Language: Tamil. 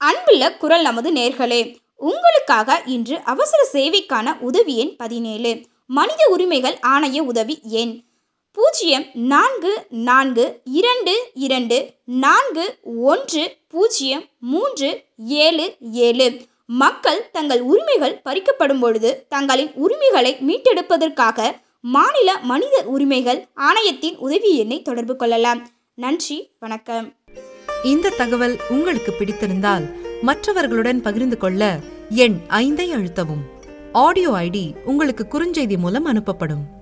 அன்புள்ள குரல் நமது நேர்களே உங்களுக்காக இன்று அவசர சேவைக்கான உதவி எண் பதினேழு மனித உரிமைகள் ஆணைய உதவி எண் பூஜ்ஜியம் நான்கு நான்கு இரண்டு இரண்டு நான்கு ஒன்று பூஜ்ஜியம் மூன்று ஏழு ஏழு மக்கள் தங்கள் உரிமைகள் பறிக்கப்படும் பொழுது தங்களின் உரிமைகளை மீட்டெடுப்பதற்காக மாநில மனித உரிமைகள் ஆணையத்தின் உதவி எண்ணை தொடர்பு கொள்ளலாம் நன்றி வணக்கம் இந்த தகவல் உங்களுக்கு பிடித்திருந்தால் மற்றவர்களுடன் பகிர்ந்து கொள்ள எண் ஐந்தை அழுத்தவும் ஆடியோ ஐடி உங்களுக்கு குறுஞ்செய்தி மூலம் அனுப்பப்படும்